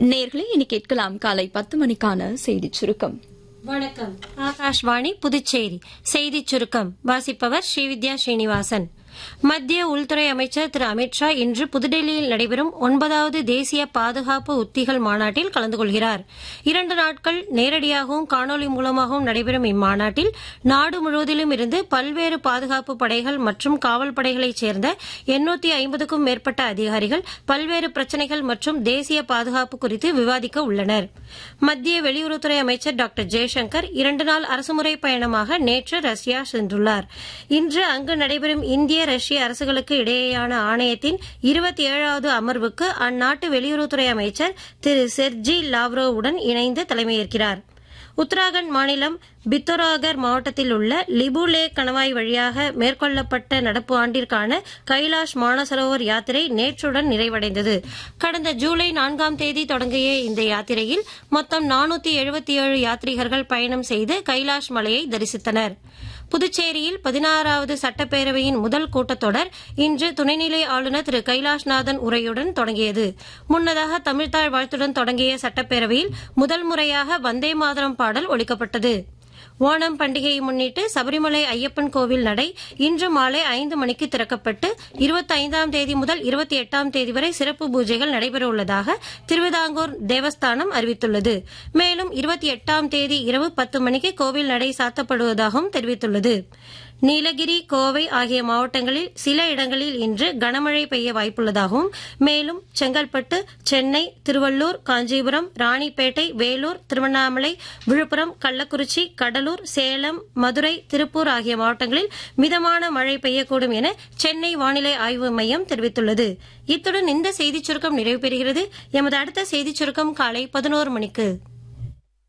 நேர்களை இனி கேட்கலாம் காலை பத்து மணிக்கான செய்திச் சுருக்கம் வணக்கம் ஆகாஷ்வாணி புதுச்சேரி செய்திச் சுருக்கம் வாசிப்பவர் ஸ்ரீவித்யா ஸ்ரீனிவாசன் மத்திய உள்துறை அமைச்சர் திரு அமித்ஷா இன்று புதுடெல்லியில் நடைபெறும் ஒன்பதாவது தேசிய பாதுகாப்பு உத்திகள் மாநாட்டில் கலந்து கொள்கிறார் இரண்டு நாட்கள் நேரடியாகவும் காணொலி மூலமாகவும் நடைபெறும் இம்மாநாட்டில் நாடு முழுவதிலும் இருந்து பல்வேறு பாதுகாப்பு படைகள் மற்றும் காவல் படைகளைச் சேர்ந்த எண்ணூத்தி ஐம்பதுக்கும் மேற்பட்ட அதிகாரிகள் பல்வேறு பிரச்சினைகள் மற்றும் தேசிய பாதுகாப்பு குறித்து விவாதிக்க உள்ளனர் மத்திய வெளியுறவுத்துறை அமைச்சர் டாக்டர் ஜெய்சங்கர் இரண்டு நாள் அரசுமுறை பயணமாக நேற்று ரஷ்யா சென்றுள்ளார் இன்று அங்கு நடைபெறும் இந்திய ரஷ்ய அரசுகளுக்கு இடையேயான ஆணையத்தின் இருபத்தி ஏழாவது அமர்வுக்கு அந்நாட்டு வெளியுறவுத்துறை அமைச்சர் திரு செர்ஜி லாவ்ரோவுடன் இணைந்து தலைமையேற்கிறார் உத்தராகண்ட் மாநிலம் பித்தோராகர் மாவட்டத்தில் உள்ள லிபுலே கணவாய் வழியாக மேற்கொள்ளப்பட்ட நடப்பு ஆண்டிற்கான கைலாஷ் மானசரோவர் யாத்திரை நேற்றுடன் நிறைவடைந்தது கடந்த ஜூலை நான்காம் தேதி தொடங்கிய இந்த யாத்திரையில் மொத்தம் நானூத்தி எழுபத்தி ஏழு யாத்ரீகர்கள் பயணம் செய்து கைலாஷ் மலையை தரிசித்தனர் புதுச்சேரியில் பதினாறாவது சட்டப்பேரவையின் முதல் கூட்டத்தொடர் இன்று துணைநிலை ஆளுநர் திரு கைலாஷ்நாதன் உரையுடன் தொடங்கியது முன்னதாக தமிழ்தாழ் வாழ்த்துடன் தொடங்கிய சட்டப்பேரவையில் முதல் முறையாக வந்தே மாதரம் பாடல் ஒலிக்கப்பட்டது ஓணம் பண்டிகையை முன்னிட்டு சபரிமலை ஐயப்பன் கோவில் நடை இன்று மாலை ஐந்து மணிக்கு திறக்கப்பட்டு இருபத்தி ஐந்தாம் தேதி முதல் இருபத்தி எட்டாம் தேதி வரை சிறப்பு பூஜைகள் நடைபெறவுள்ளதாக திருவிதாங்கூர் தேவஸ்தானம் அறிவித்துள்ளது மேலும் இருபத்தி எட்டாம் தேதி இரவு பத்து மணிக்கு கோவில் நடை சாத்தப்படுவதாகவும் தெரிவித்துள்ளது நீலகிரி கோவை ஆகிய மாவட்டங்களில் சில இடங்களில் இன்று கனமழை பெய்ய வாய்ப்புள்ளதாகவும் மேலும் செங்கல்பட்டு சென்னை திருவள்ளூர் காஞ்சிபுரம் ராணிப்பேட்டை வேலூர் திருவண்ணாமலை விழுப்புரம் கள்ளக்குறிச்சி கடலூர் சேலம் மதுரை திருப்பூர் ஆகிய மாவட்டங்களில் மிதமான மழை பெய்யக்கூடும் என சென்னை வானிலை ஆய்வு மையம் தெரிவித்துள்ளது இத்துடன் இந்த செய்திச் சுருக்கம் நிறைவு பெறுகிறது எமது அடுத்த செய்திச் சுருக்கம் காலை பதினோரு மணிக்கு